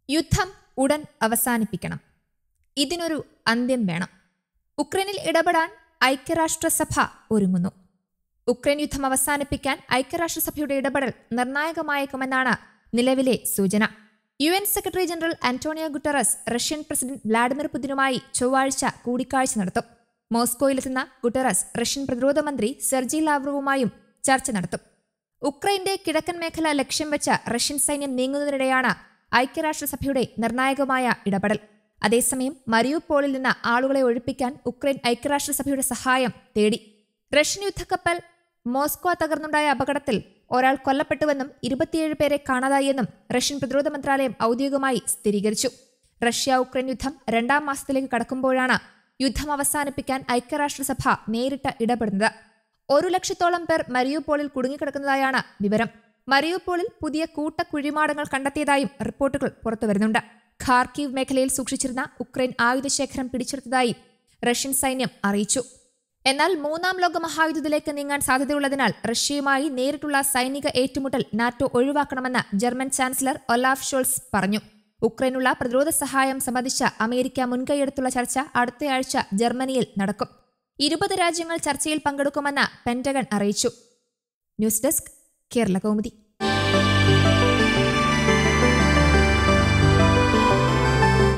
യുദ്ധം ഉടൻ അവസാനിപ്പിക്കണം ഇതിനൊരു അന്ത്യം വേണം ഉക്രൈനിൽ ഇടപെടാൻ ഐക്യരാഷ്ട്രസഭ ഒരുങ്ങുന്നു ഉക്രൈൻ യുദ്ധം അവസാനിപ്പിക്കാൻ ഐക്യരാഷ്ട്രസഭയുടെ ഇടപെടൽ നിർണായകമായേക്കുമെന്നാണ് നിലവിലെ സൂചന U N secretary general Antonio Guterres Russian president Vladimir പുതിനുമായി ചൊവ്വാഴ്ച കൂടിക്കാഴ്ച നടത്തും മോസ്കോയിലെത്തുന്ന ഗുട്ടറസ് റഷ്യൻ പ്രതിരോധ മന്ത്രി സെർജി ലാവ്റോവുമായും ചർച്ച നടത്തും ഉക്രൈന്റെ കിഴക്കൻ മേഖല ലക്ഷ്യം വെച്ച റഷ്യൻ സൈന്യം നീങ്ങുന്നതിനിടെയാണ് ഐക്യരാഷ്ട്രസഭയുടെ നിർണായകമായ ഇടപെടൽ അതേസമയം മരിയുപോളിൽ നിന്ന് ആളുകളെ ഒഴിപ്പിക്കാൻ ഉക്രൈൻ ഐക്യരാഷ്ട്രസഭയുടെ സഹായം തേടി റഷ്യൻ യുദ്ധക്കപ്പൽ മോസ്കോ തകർന്നുണ്ടായ അപകടത്തിൽ ഒരാൾ കൊല്ലപ്പെട്ടുവെന്നും ഇരുപത്തിയേഴ് പേരെ കാണാതായെന്നും റഷ്യൻ പ്രതിരോധ മന്ത്രാലയം ഔദ്യോഗികമായി സ്ഥിരീകരിച്ചു റഷ്യ ഉക്രൈൻ യുദ്ധം രണ്ടാം മാസത്തിലേക്ക് കടക്കുമ്പോഴാണ് യുദ്ധം അവസാനിപ്പിക്കാൻ ഐക്യരാഷ്ട്രസഭ നേരിട്ട് ഇടപെടുന്നത് ഒരു ലക്ഷത്തോളം പേർ മരിയുപോളിൽ കുടുങ്ങിക്കിടക്കുന്നതായാണ് വിവരം മരിയുപോളിൽ പുതിയ കൂട്ട കുഴിമാടങ്ങൾ കണ്ടെത്തിയതായും റിപ്പോർട്ടുകൾ പുറത്തുവരുന്നുണ്ട് ഖാർക്കീവ് മേഖലയിൽ സൂക്ഷിച്ചിരുന്ന ഉക്രൈൻ ആയുധശേഖരം പിടിച്ചെടുത്തതായി റഷ്യൻ സൈന്യം അറിയിച്ചു എന്നാൽ മൂന്നാം ലോക മഹായുദ്ധത്തിലേക്ക് നീങ്ങാൻ സാധ്യതയുള്ളതിനാൽ റഷ്യയുമായി നേരിട്ടുള്ള സൈനിക ഏറ്റുമുട്ടൽ നാറ്റോ ഒഴിവാക്കണമെന്ന് ജർമ്മൻ ചാൻസലർ ഒലാഫ് ഷോൾസ് പറഞ്ഞു ഉക്രൈനുള്ള പ്രതിരോധ സഹായം സംബന്ധിച്ച അമേരിക്ക മുൻകൈയെടുത്തുള്ള ചർച്ച അടുത്തയാഴ്ച ജർമ്മനിയിൽ നടക്കും ഇരുപത് രാജ്യങ്ങൾ ചർച്ചയിൽ പങ്കെടുക്കുമെന്ന് പെന്റഗൺ അറിയിച്ചു ന്യൂസ് ഡെസ്ക് കേരള കൗമുദി